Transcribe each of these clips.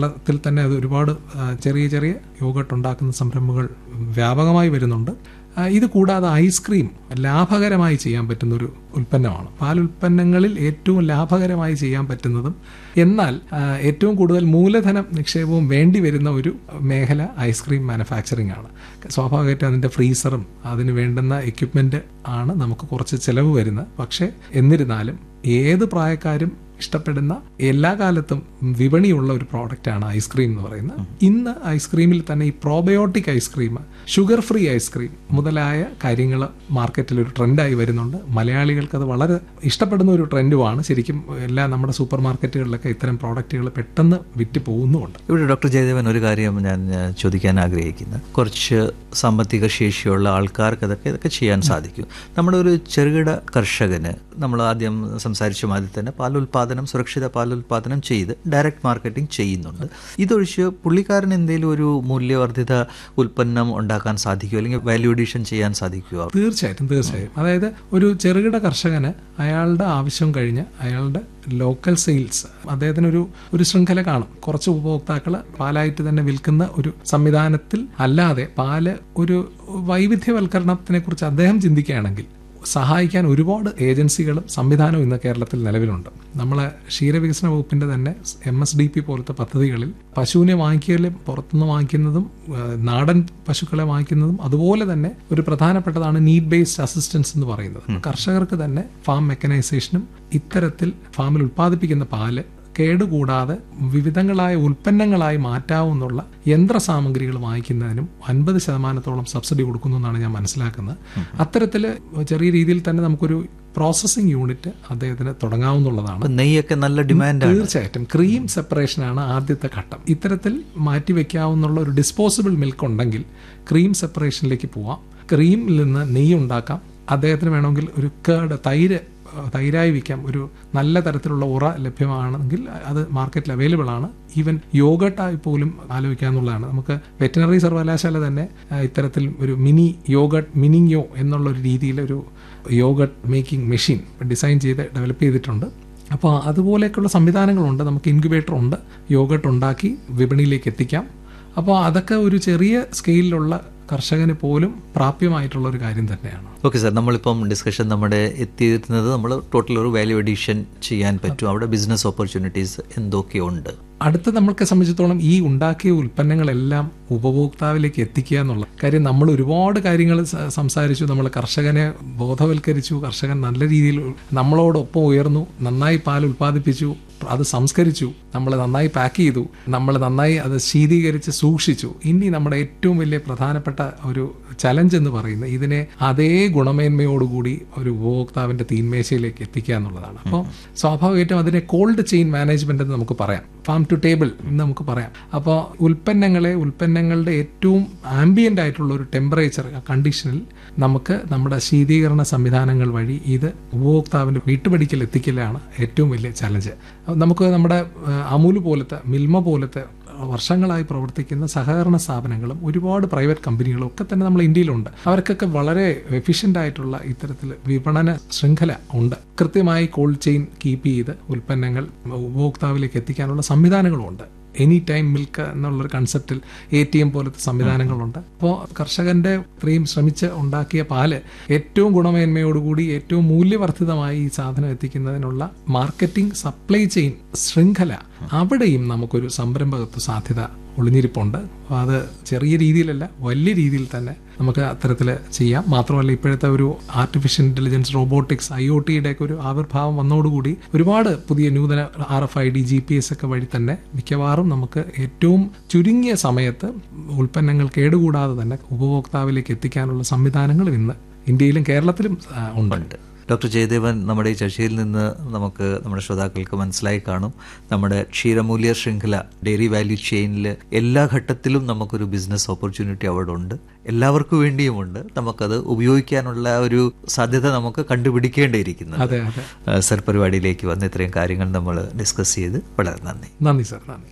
കേരളത്തിൽ തന്നെ അത് ഒരുപാട് ആ, ചെറിയ ചെറിയ യോഗട്ട് ഉണ്ടാക്കുന്ന സംരംഭങ്ങൾ വ്യാപകമായി വരുന്നുണ്ട് ആ, ഇത് കൂടാതെ ഐസ്ക്രീം ലാഭകരമായി ചെയ്യാൻ പറ്റുന്ന ഒരു ഉൽപ്പന്നമാണ് പാൽ ഉൽപ്പന്നങ്ങളിൽ ഏറ്റവും ലാഭകരമായി ചെയ്യാൻ പറ്റുന്നതും എന്നാൽ ആ, ഏറ്റവും കൂടുതൽ മൂലധനം നിക്ഷേപവും വേണ്ടി വരുന്ന ഒരു മേഖല ഐസ്ക്രീം മാനുഫാക്ചറിംഗ് ആണ് സ്വാഭാവികമായിട്ടും അതിൻ്റെ ഫ്രീസറും അതിന് വേണ്ടുന്ന എക്യുപ്മെന്റ് ആണ് നമുക്ക് കുറച്ച് ചിലവ് വരുന്നത് പക്ഷേ എന്നിരുന്നാലും ഏത് പ്രായക്കാരും ഇഷ്ടപ്പെടുന്ന എല്ലാ കാലത്തും വിപണിയുള്ള ഒരു പ്രോഡക്റ്റാണ് ഐസ്ക്രീം എന്ന് പറയുന്നത് ഇന്ന് ഐസ്ക്രീമിൽ തന്നെ ഈ probiotic ice cream sugar free ice cream മുതലായ കാര്യങ്ങൾ മാർക്കറ്റിൽ ഒരു ട്രെൻഡായി വരുന്നുണ്ട് മലയാളികൾക്ക് അത് വളരെ ഇഷ്ടപ്പെടുന്ന ഒരു ട്രെൻഡുമാണ് ശരിക്കും എല്ലാ നമ്മുടെ സൂപ്പർ മാർക്കറ്റുകളിലൊക്കെ ഇത്തരം പ്രോഡക്റ്റുകൾ പെട്ടെന്ന് വിറ്റ് പോകുന്നുമുണ്ട് ഇവിടെ ഡോക്ടർ ജയദേവൻ ഒരു കാര്യം ഞാൻ ഞാൻ ചോദിക്കാൻ ആഗ്രഹിക്കുന്നത് കുറച്ച് സാമ്പത്തിക ശേഷിയുള്ള ആൾക്കാർക്ക് അതൊക്കെ ഇതൊക്കെ ചെയ്യാൻ സാധിക്കും നമ്മുടെ ഒരു ചെറുകിട കർഷകന് നമ്മൾ ആദ്യം സംസാരിച്ച മാതിരി തന്നെ പാലുൽപാദനം സുരക്ഷിത പാലുൽപാദനം ചെയ്ത് ഡയറക്റ്റ് മാർക്കറ്റിംഗ് ചെയ്യുന്നുണ്ട് ഇതൊഴിച്ച് പുള്ളിക്കാരൻ എന്തെങ്കിലും ഒരു മൂല്യവർദ്ധിത ഉൽപ്പന്നം ഉണ്ടാക്കാൻ സാധിക്കുമോ അല്ലെങ്കിൽ വാല്യൂ അഡീഷൻ ചെയ്യാൻ സാധിക്കുമോ തീർച്ചയായിട്ടും തീർച്ചയായും അതായത് ഒരു ചെറുകിട കർഷകന് അയാളുടെ ആവശ്യം കഴിഞ്ഞ് അയാളുടെ ലോക്കൽ സെയിൽസ് അദ്ദേഹത്തിന് ഒരു ഒരു ശൃംഖല കാണും കുറച്ച് ഉപഭോക്താക്കൾ പാലായിട്ട് തന്നെ വിൽക്കുന്ന ഒരു സംവിധാനത്തിൽ അല്ലാതെ പാല് ഒരു വൈവിധ്യവൽക്കരണത്തിനെ കുറിച്ച് അദ്ദേഹം ചിന്തിക്കുകയാണെങ്കിൽ സഹായിക്കാൻ ഒരുപാട് ഏജൻസികളും സംവിധാനവും ഇന്ന് കേരളത്തിൽ നിലവിലുണ്ട് നമ്മളെ ക്ഷീരവികസന വകുപ്പിന്റെ തന്നെ എം എസ് ഡി പി പോലത്തെ പദ്ധതികളിൽ പശുവിനെ വാങ്ങിക്കൽ പുറത്തുനിന്ന് വാങ്ങിക്കുന്നതും ആ, നാടൻ പശുക്കളെ വാങ്ങിക്കുന്നതും അതുപോലെ തന്നെ ഒരു പ്രധാനപ്പെട്ടതാണ് നീഡ് ബേസ്ഡ് അസിസ്റ്റൻസ് എന്ന് പറയുന്നത് കർഷകർക്ക് തന്നെ ഫാം മെക്കനൈസേഷനും ഇത്തരത്തിൽ ഫാമിൽ ഉൽപ്പാദിപ്പിക്കുന്ന പാല് കേടുകൂടാതെ വിവിധങ്ങളായ ഉൽപ്പന്നങ്ങളായി മാറ്റാവുന്നുള്ള യന്ത്ര സാമഗ്രികൾ വാങ്ങിക്കുന്നതിനും അൻപത് ശതമാനത്തോളം സബ്സിഡി കൊടുക്കുന്നു എന്നാണ് ഞാൻ മനസ്സിലാക്കുന്നത് അത്തരത്തിൽ ചെറിയ രീതിയിൽ തന്നെ നമുക്കൊരു പ്രോസസ്സിംഗ് യൂണിറ്റ് അദ്ദേഹത്തിന് തുടങ്ങാവുന്നതാണ് അപ്പൊ നെയ്യൊക്കെ നല്ല ഡിമാൻഡാണ് തീർച്ചയായിട്ടും ക്രീം സെപ്പറേഷനാണ് ആദ്യത്തെ ഘട്ടം ഇത്തരത്തിൽ മാറ്റിവെക്കാവുന്ന ഒരു ഡിസ്പോസിബിൾ മിൽക്ക് ഉണ്ടെങ്കിൽ ക്രീം സെപ്പറേഷനിലേക്ക് പോവാം ക്രീമിൽ നിന്ന് നെയ്യ് ഉണ്ടാക്കാം അദ്ദേഹത്തിന് വേണമെങ്കിൽ ഒരു കേട് തൈര് അഹ് തൈരായി വിൽക്കാം ഒരു നല്ല തരത്തിലുള്ള ഉറ ലഭ്യമാണെങ്കിൽ അത് മാർക്കറ്റിൽ അവൈലബിൾ ആണ് ഈവൻ യോഗട്ടായി പോലും ആലോചിക്കാന്നുള്ളതാണ് നമുക്ക് വെറ്റിനറി സർവകലാശാല തന്നെ അഹ് ഇത്തരത്തിൽ ഒരു മിനി യോഗട്ട് മിനിയോ എന്നുള്ള ഒരു രീതിയിൽ ഒരു യോഗട്ട് മേക്കിംഗ് മെഷീൻ ഡിസൈൻ ചെയ്ത് ഡെവലപ്പ് ചെയ്തിട്ടുണ്ട് അപ്പോൾ അതുപോലെയൊക്കെയുള്ള സംവിധാനങ്ങളുണ്ട് നമുക്ക് ഇൻക്യുബേറ്റർ ഉണ്ട് യോഗട്ട് ഉണ്ടാക്കി വിപണിയിലേക്ക് എത്തിക്കാം അപ്പോൾ അതൊക്കെ ഒരു ചെറിയ സ്കെയിലിലുള്ള കർഷകന് പോലും പ്രാപ്യമായിട്ടുള്ള ഒരു കാര്യം തന്നെയാണ് ഓക്കെ സാർ നമ്മളിപ്പം ഡിസ്കഷൻ നമ്മുടെ എത്തിയിരുന്നത് നമ്മൾ ടോട്ടൽ ഒരു വാല്യൂ അഡീഷൻ ചെയ്യാൻ പറ്റും അവിടെ ബിസിനസ് ഓപ്പർച്യൂണിറ്റീസ് എന്തൊക്കെയുണ്ട് അടുത്ത നമ്മൾക്ക് സംബന്ധിച്ചിടത്തോളം ഈ ഉണ്ടാക്കിയ ഉൽപ്പന്നങ്ങളെല്ലാം ഉപഭോക്താവിലേക്ക് എത്തിക്കുക എന്നുള്ള കാര്യം നമ്മൾ ഒരുപാട് കാര്യങ്ങൾ സ- സംസാരിച്ചു നമ്മൾ കർഷകനെ ബോധവൽക്കരിച്ചു കർഷകൻ നല്ല രീതിയിൽ നമ്മളോടൊപ്പം ഉയർന്നു നന്നായി പാൽ ഉൽപ്പാദിപ്പിച്ചു അത് സംസ്കരിച്ചു നമ്മൾ നന്നായി പാക്ക് ചെയ്തു നമ്മൾ നന്നായി അത് ശീതീകരിച്ച് സൂക്ഷിച്ചു ഇനി നമ്മുടെ ഏറ്റവും വലിയ പ്രധാനപ്പെട്ട ഒരു ചലഞ്ച് എന്ന് പറയുന്നത് ഇതിനെ അതേ ഗുണമേന്മയോടുകൂടി ഒരു ഉപഭോക്താവിന്റെ തീന്മേശയിലേക്ക് എത്തിക്കുക എന്നുള്ളതാണ് അപ്പോൾ സ്വാഭാവികമായിട്ടും അതിനെ കോൾഡ് ചെയിൻ മാനേജ്മെന്റ് എന്ന് നമുക്ക് പറയാം ഫാം ടു ടേബിൾ എന്ന് നമുക്ക് പറയാം അപ്പോൾ ഉൽപ്പന്നങ്ങളെ ഉൽപ്പന്നങ്ങളുടെ ഏറ്റവും ആംബിയൻ്റ് ആയിട്ടുള്ള ഒരു ടെമ്പറേച്ചർ കണ്ടീഷനിൽ നമുക്ക് നമ്മുടെ ശീതീകരണ സംവിധാനങ്ങൾ വഴി ഇത് ഉപഭോക്താവിൻ്റെ വീട്ടുപടിക്കൽ എത്തിക്കലാണ് ഏറ്റവും വലിയ ചലഞ്ച് നമുക്ക് നമ്മുടെ ആ, അമൂൽ പോലത്തെ മിൽമ പോലത്തെ വർഷങ്ങളായി പ്രവർത്തിക്കുന്ന സഹകരണ സ്ഥാപനങ്ങളും ഒരുപാട് പ്രൈവറ്റ് കമ്പനികളും ഒക്കെ തന്നെ നമ്മൾ ഇന്ത്യയിലുണ്ട് അവർക്കൊക്കെ വളരെ എഫിഷ്യൻ്റ് ആയിട്ടുള്ള ഇത്തരത്തിൽ വിപണന ശൃംഖല ഉണ്ട് കൃത്യമായി കോൾഡ് ചെയിൻ കീപ്പ് ചെയ്ത് ഉൽപ്പന്നങ്ങൾ ഉപഭോക്താവിലേക്ക് എത്തിക്കാനുള്ള സംവിധാനങ്ങളുമുണ്ട് എനി ടൈം മിൽക്ക് എന്നുള്ളൊരു കൺസെപ്റ്റിൽ എ ടി എം പോലത്തെ സംവിധാനങ്ങളുണ്ട് അപ്പോൾ കർഷകന്റെ ഇത്രയും ശ്രമിച്ച് ഉണ്ടാക്കിയ പാല് ഏറ്റവും ഗുണമേന്മയോടുകൂടി ഏറ്റവും മൂല്യവർദ്ധിതമായി ഈ സാധനം എത്തിക്കുന്നതിനുള്ള മാർക്കറ്റിംഗ് സപ്ലൈ ചെയിൻ ശൃംഖല അവിടെയും നമുക്കൊരു സംരംഭകത്വ സാധ്യത ഒളിഞ്ഞിരിപ്പുണ്ട് അപ്പോൾ അത് ചെറിയ രീതിയിലല്ല വലിയ രീതിയിൽ തന്നെ നമുക്ക് അത്തരത്തിൽ ചെയ്യാം മാത്രമല്ല ഇപ്പോഴത്തെ ഒരു artificial intelligence robotics I O ടിയുടെ ഒക്കെ ഒരു ആവിർഭാവം വന്നതോടുകൂടി ഒരുപാട് പുതിയ നൂതന R F I D G P S ഒക്കെ വഴി തന്നെ മിക്കവാറും നമുക്ക് ഏറ്റവും ചുരുങ്ങിയ സമയത്ത് ഉൽപ്പന്നങ്ങൾ കേടുകൂടാതെ തന്നെ ഉപഭോക്താവിലേക്ക് എത്തിക്കാനുള്ള സംവിധാനങ്ങളും ഇന്ന് ഇന്ത്യയിലും കേരളത്തിലും ആ, ഉണ്ട് ഉണ്ട് ഡോക്ടർ ജയദേവൻ നമ്മുടെ ഈ ചർച്ചയിൽ നിന്ന് നമുക്ക് നമ്മുടെ ശ്രോതാക്കൾക്ക് മനസ്സിലായി കാണും നമ്മുടെ ക്ഷീരമൂല്യ ശൃംഖല ഡെയറി വാല്യൂ ചെയിനിൽ എല്ലാ ഘട്ടത്തിലും നമുക്കൊരു ബിസിനസ് ഓപ്പർച്യൂണിറ്റി അവിടെ ഉണ്ട് എല്ലാവർക്കും വേണ്ടിയുമുണ്ട് നമുക്കത് ഉപയോഗിക്കാനുള്ള ഒരു സാധ്യത നമുക്ക് കണ്ടുപിടിക്കേണ്ടിയിരിക്കുന്നത് അതെ അതെ ആ, സർ പരിപാടിയിലേക്ക് വന്ന് ഇത്രയും കാര്യങ്ങൾ നമ്മൾ ഡിസ്കസ് ചെയ്ത് വളരെ നന്ദി നന്ദി സർ നന്ദി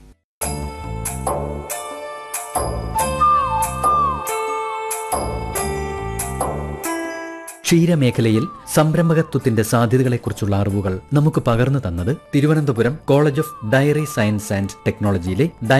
ക്ഷീരമേഖലയിൽ സംരംഭകത്വത്തിന്റെ സാധ്യതകളെക്കുറിച്ചുള്ള അറിവുകൾ നമുക്ക് പകർന്നു തന്നത് Thiruvananthapuram college of dairy science and ടെക്നോളജിയിലെ